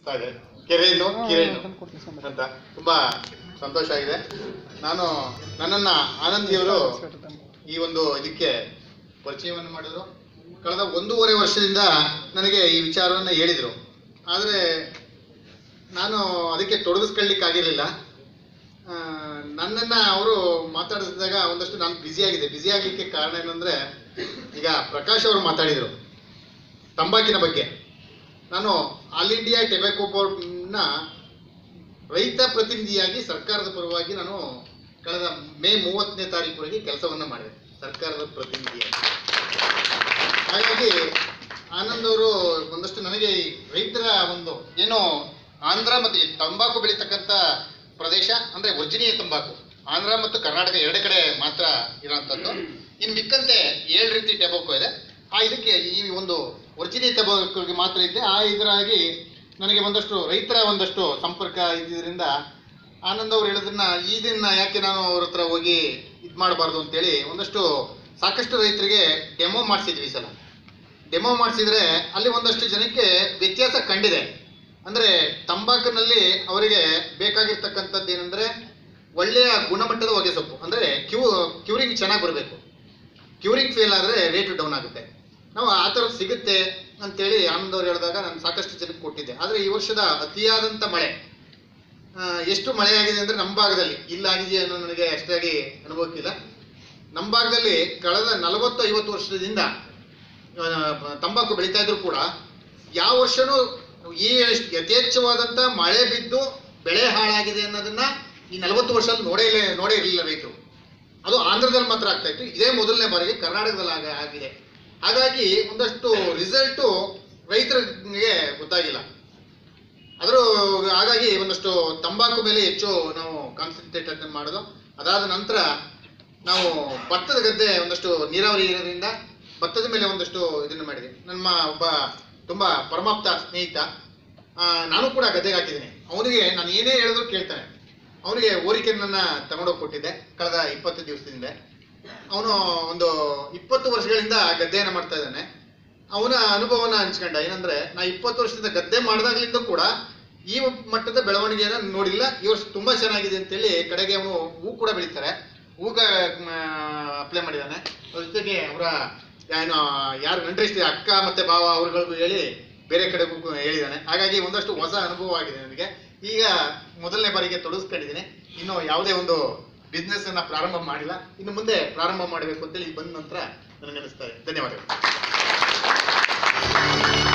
ಹಾಗೆ ಕೆರೆಯನ್ನು ಕಿರೇನು ಅಂತ ತುಂಬಾ ಸಂತೋಷ ಆಗಿದೆ ನಾನು ನನ್ನನ್ನ ಆನಂದಿಯವರು ಈ ಒಂದು ಇದಕ್ಕೆ ಪರಿಚಯವನ್ನು ಮಾಡಿದ್ರು ಕಳೆದ ಒಂದೂವರೆ ವರ್ಷದಿಂದ ನನಗೆ ಈ ವಿಚಾರವನ್ನು ಹೇಳಿದರು ಆದರೆ ನಾನು ಅದಕ್ಕೆ ತೊಡಗಿಸ್ಕೊಳ್ಳಿಕ್ಕಾಗಿರಲಿಲ್ಲ ಆ, ನನ್ನನ್ನು ಅವರು ಮಾತಾಡಿಸಿದಾಗ ಒಂದಷ್ಟು ನಾನು ಬ್ಯುಸಿ ಆಗಿದೆ ಬ್ಯುಸಿ ಆಗಲಿಕ್ಕೆ ಕಾರಣ ಏನಂದರೆ ಈಗ ಪ್ರಕಾಶ್ ಅವರು ಮಾತಾಡಿದರು ತಂಬಾಕಿನ ಬಗ್ಗೆ ನಾನು ಆಲ್ ಇಂಡಿಯಾ ಟೆಬಾಕೋ ಬೋರ್ಡ್ನ ರೈತ ಪ್ರತಿನಿಧಿಯಾಗಿ ಸರ್ಕಾರದ ಪರವಾಗಿ ನಾನು ಕಳೆದ ಮೇ ಮೂವತ್ತನೇ ತಾರೀಕುವರೆಗೆ ಕೆಲಸವನ್ನು ಮಾಡಿದೆ ಸರ್ಕಾರದ ಪ್ರತಿನಿಧಿಯಾಗಿ ಹಾಗಾಗಿ ಆನಂದ್ ಅವರು ಒಂದಷ್ಟು ನನಗೆ ಈ ರೈತರ ಒಂದು ಏನು ಆಂಧ್ರ ಮತ್ತು ಈ ತಂಬಾಕು ಬೆಳೀತಕ್ಕಂಥ ಪ್ರದೇಶ ಅಂದ್ರೆ ವರ್ಜಿನಿಯ ತಂಬಾಕು ಆಂಧ್ರ ಮತ್ತು ಕರ್ನಾಟಕ ಎರಡು ಕಡೆ ಮಾತ್ರ ಇರೋಂಥದ್ದು ಇನ್ನು ಮಿಕ್ಕಂತೆ ಏಳು ರೀತಿ ಟೆಬಾಕೋ ಇದೆ ಆ ಇದಕ್ಕೆ ಈ ಒಂದು ವರ್ಜಿನಿಯ ಟೆಬಾಕೋಗೆ ಮಾತ್ರ ಇದೆ ಆ ಇದರಾಗಿ ನನಗೆ ಒಂದಷ್ಟು ರೈತರ ಒಂದಷ್ಟು ಸಂಪರ್ಕ ಇದ್ದಿದ್ದರಿಂದ ಆನಂದ್ ಅವ್ರು ಹೇಳೋದನ್ನ ಇದನ್ನ ಯಾಕೆ ನಾನು ಅವ್ರ ಹತ್ರ ಹೋಗಿ ಇದು ಮಾಡಬಾರ್ದು ಅಂತೇಳಿ ಒಂದಷ್ಟು ಸಾಕಷ್ಟು ರೈತರಿಗೆ ಡೆಮೋ ಮಾಡಿಸಿದ್ವಿ ಈ ಸಲ ಡೆಮೋ ಮಾಡಿಸಿದ್ರೆ ಅಲ್ಲಿ ಒಂದಷ್ಟು ಜನಕ್ಕೆ ವ್ಯತ್ಯಾಸ ಕಂಡಿದೆ ಅಂದ್ರೆ ತಂಬಾಕಿನಲ್ಲಿ ಅವರಿಗೆ ಬೇಕಾಗಿರ್ತಕ್ಕಂಥದ್ದು ಏನಂದ್ರೆ ಒಳ್ಳೆಯ ಗುಣಮಟ್ಟದ ಹೊಗೆ ಸೊಪ್ಪು ಅಂದ್ರೆ ಕ್ಯೂ ಕ್ಯೂರಿಂಗ್ ಚೆನ್ನಾಗಿ ಬರಬೇಕು ಕ್ಯೂರಿಂಗ್ ಫೇಲ್ ಆದರೆ ರೇಟ್ ಡೌನ್ ಆಗುತ್ತೆ ನಾವು ಆ ಥರದ್ದು ಸಿಗುತ್ತೆ ಅಂತೇಳಿ ಆನಂದ್ ಅವ್ರು ಹೇಳಿದಾಗ ನಾನು ಸಾಕಷ್ಟು ಜನಕ್ಕೆ ಕೊಟ್ಟಿದ್ದೆ ಆದರೆ ಈ ವರ್ಷದ ಅತಿಯಾದಂಥ ಮಳೆ ಆ, ಎಷ್ಟು ಮಳೆ ಆಗಿದೆ ಅಂದ್ರೆ ನಮ್ಮ ಭಾಗದಲ್ಲಿ ಇಲ್ಲಾಗಿದೆಯೋ ಅನ್ನೋ ನನಗೆ ಅಷ್ಟಾಗಿ ಅನುಭವಕ್ಕಿಲ್ಲ ನಮ್ಮ ಭಾಗದಲ್ಲಿ ಕಳೆದ ನಲವತ್ತು ಐವತ್ತು ವರ್ಷದಿಂದ ಆ, ತಂಬಾಕು ಬೆಳೀತಾ ಇದ್ರು ಕೂಡ ಯಾವ ವರ್ಷನೂ ಈ ಎಷ್ಟ್ ಯಥೇಚ್ಛವಾದಂಥ ಮಳೆ ಬಿದ್ದು ಬೆಳೆ ಹಾಳಾಗಿದೆ ಅನ್ನೋದನ್ನ ಈ ನಲವತ್ತು ವರ್ಷದಲ್ಲಿ ನೋಡೇ ಇಲ್ಲ ನೋಡೇ ಇರಲಿಲ್ಲ ರೈತರು ಅದು ಆಂಧ್ರದಲ್ಲಿ ಮಾತ್ರ ಆಗ್ತಾ ಇತ್ತು ಇದೇ ಮೊದಲನೇ ಬಾರಿಗೆ ಕರ್ನಾಟಕದಲ್ಲಿ ಆಗ ಆಗಿದೆ ಹಾಗಾಗಿ ಒಂದಷ್ಟು ರಿಸಲ್ಟು ರೈತರಿಗೆ ಗೊತ್ತಾಗಿಲ್ಲ ಅದರ ಹಾಗಾಗಿ ಒಂದಷ್ಟು ತಂಬಾಕು ಮೇಲೆ ಹೆಚ್ಚು ನಾವು ಕಾನ್ಸಂಟ್ರೇಟ್ ಮಾಡೋದು ಅದಾದ ನಂತರ ನಾವು ಭತ್ತದ ಗದ್ದೆ ಒಂದಷ್ಟು ನೀರಾವರಿ ಇರೋದ್ರಿಂದ ಭತ್ತದ ಮೇಲೆ ಒಂದಷ್ಟು ಇದನ್ನು ಮಾಡಿದೆ ನಮ್ಮ ಒಬ್ಬ ತುಂಬ ಪರಮಾಪ್ತ ಸ್ನೇಹಿತ ಆ, ನಾನು ಕೂಡ ಗದ್ದೆಗೆ ಹಾಕಿದ್ದೀನಿ ಅವನಿಗೆ ನಾನು ಏನೇ ಹೇಳಿದ್ರು ಕೇಳ್ತಾನೆ ಅವನಿಗೆ ಓರಿಕೆಯನ್ನ ತಗೊಂಡೋಗಿ ಕೊಟ್ಟಿದ್ದೆ ಕಳೆದ ಇಪ್ಪತ್ತು ದಿವಸದಿಂದ ಅವನು ಒಂದು ಇಪ್ಪತ್ತು ವರ್ಷಗಳಿಂದ ಗದ್ದೆಯನ್ನು ಮಾಡ್ತಾ ಇದ್ದಾನೆ ಅವನ ಅನುಭವನ ಹಂಚ್ಕೊಂಡ ಏನಂದ್ರೆ ನಾ ಇಪ್ಪತ್ತು ವರ್ಷದಿಂದ ಗದ್ದೆ ಮಾಡಿದಾಗ್ಲಿಂದ ಕೂಡ ಈ ಮಟ್ಟದ ಬೆಳವಣಿಗೆಯನ್ನು ನೋಡಿಲ್ಲ ಈ ವರ್ಷ ತುಂಬಾ ಚೆನ್ನಾಗಿದೆ ಅಂತೇಳಿ ಕಡೆಗೆ ಅವನು ಹೂ ಕೂಡ ಬೆಳೀತಾರೆ ಹೂಗ ಅಪ್ಲೈ ಮಾಡಿದ್ದಾನೆ ಅದ್ರ ಜೊತೆಗೆ ಅವರ ಏನು ಯಾರು ಗಂಟ್ರಿಸ್ತಿ ಅಕ್ಕ ಮತ್ತೆ ಭಾವ ಅವ್ರಗಳಿಗೂ ಹೇಳಿ ಬೇರೆ ಕಡೆಗೂ ಹೇಳಿದ್ದಾನೆ ಹಾಗಾಗಿ ಒಂದಷ್ಟು ಹೊಸ ಅನುಭವ ಆಗಿದೆ ನನಗೆ ಈಗ ಮೊದಲನೇ ಬಾರಿಗೆ ತೊಡಗಿಸ್ಕೊಂಡಿದ್ದೀನಿ ಇನ್ನು ಯಾವುದೇ ಒಂದು ಬಿಸ್ನೆಸ್ ಅನ್ನ ಪ್ರಾರಂಭ ಮಾಡಿಲ್ಲ ಇನ್ನು ಮುಂದೆ ಪ್ರಾರಂಭ ಮಾಡಬೇಕು ಅಂತೇಳಿ ಬಂದ ನಂತರ ನನಗೆ ಅನಿಸ್ತಾ ಇದೆ ಧನ್ಯವಾದಗಳು